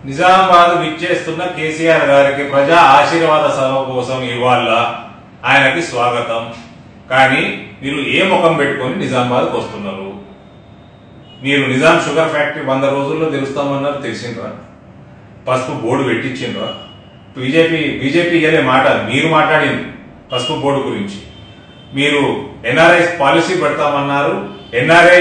నిజామాబాద్ విచ్చేస్తున్న కేసీఆర్ గారికి ప్రజా ఆశీర్వాద సభ కోసం ఇవాళ ఆయనకి స్వాగతం కానీ మీరు ఏ ముఖం పెట్టుకొని నిజామాబాద్కి వస్తున్నారు మీరు నిజాం షుగర్ ఫ్యాక్టరీ వంద రోజుల్లో తెలుస్తామన్నారు తెలిసిండ్రా పసుపు బోర్డు పెట్టించిండ్రా బీజేపీ బీజేపీ ఇయ్యలే మాట మీరు మాట్లాడింది పసుపు బోర్డు గురించి మీరు ఎన్ఆర్ఐ పాలసీ పెడతామన్నారు ఎన్ఆర్ఐ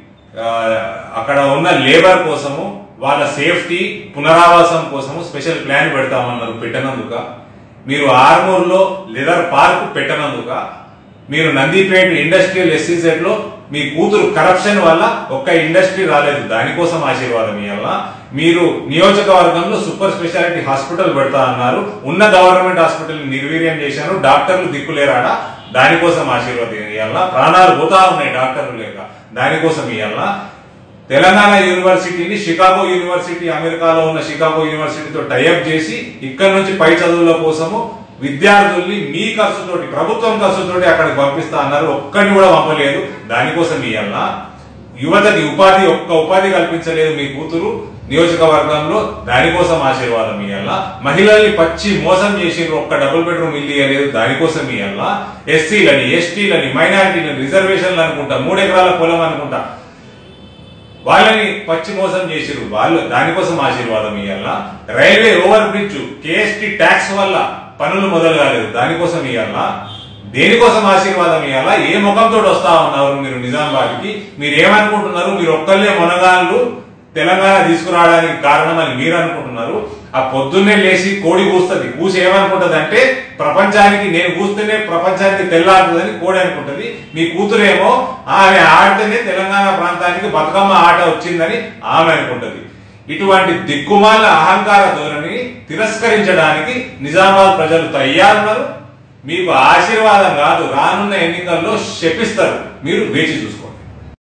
అక్కడ ఉన్న లేబర్ కోసము వాళ్ళ సేఫ్టీ పునరావాసం కోసము స్పెషల్ ప్లాన్ పెడతామన్నారు పెట్టనందుక మీరు ఆర్మూర్లో లెదర్ పార్క్ పెట్టనందుక మీరు నందిపేట ఇండస్ట్రియల్ ఎస్సీజెడ్ లో మీ కూతురు కరప్షన్ వల్ల ఒక్క ఇండస్ట్రీ రాలేదు దానికోసం ఆశీర్వాదం ఇవ్వాల మీరు నియోజకవర్గంలో సూపర్ స్పెషాలిటీ హాస్పిటల్ పెడతా అన్నారు ఉన్న గవర్నమెంట్ హాస్పిటల్ నిర్వీర్యం చేశారు డాక్టర్లు దిక్కులేరాడా దానికోసం ఆశీర్వాదం ఇవ్వాల ప్రాణాలు పోతా ఉన్నాయి డాక్టర్లు లేక దానికోసం ఇవ్వాల తెలంగాణ యూనివర్సిటీని షికాగో యూనివర్సిటీ అమెరికాలో ఉన్న షికాగో యూనివర్సిటీతో టైఅప్ చేసి ఇక్కడ నుంచి పై చదువుల కోసము విద్యార్థుల్ని మీ ఖర్చుతోటి ప్రభుత్వం ఖర్చుతోటి అక్కడికి పంపిస్తా అన్నారు ఒక్కడిని కూడా పంపలేదు దానికోసం ఇవ్వాల యువతకి ఉపాధి ఒక్క ఉపాధి కల్పించలేదు మీ కూతురు నియోజకవర్గంలో దానికోసం ఆశీర్వాదం ఇవ్వాల మహిళల్ని పచ్చి మోసం చేసి ఒక్క డబుల్ బెడ్రూమ్ ఇల్లు ఇవ్వలేదు దానికోసం ఇవ్వాల ఎస్సీలని ఎస్టీలని మైనారిటీలని రిజర్వేషన్లు అనుకుంటా మూడు ఎకరాల పొలం అనుకుంటా వాళ్ళని పచ్చి మోసం చేసిరు వాళ్ళు దానికోసం ఆశీర్వాదం ఇవ్వాల railway over bridge GST tax వల్ల పనులు మొదలు కాలేదు దానికోసం ఇవ్వాల దేనికోసం ఆశీర్వాదం ఇవ్వాలా ఏ ముఖంతో వస్తా ఉన్నారు మీరు నిజామాబాద్కి మీరు ఏమనుకుంటున్నారు మీరు ఒక్కళ్ళే మునగాళ్ళు తెలంగాణ తీసుకురావడానికి కారణం అని మీరు అనుకుంటున్నారు ఆ పొద్దున్నే లేచి కోడి కూస్తుంది కూసి ఏమనుకుంటది అంటే ప్రపంచానికి నేను కూస్తేనే ప్రపంచానికి తెల్లారుతుందని కోడి అనుకుంటది మీ కూతురేమో ఆమె ఆడితేనే తెలంగాణ ప్రాంతానికి బతుకమ్మ ఆట వచ్చిందని ఆమె అనుకుంటది ఇటువంటి దిక్కుమాల అహంకార ధోరణిని తిరస్కరించడానికి నిజామాబాద్ ప్రజలు తయారున్నారు మీకు ఆశీర్వాదం కాదు రానున్న ఎన్నికల్లో శపిస్తారు మీరు వేచి చూసుకోండి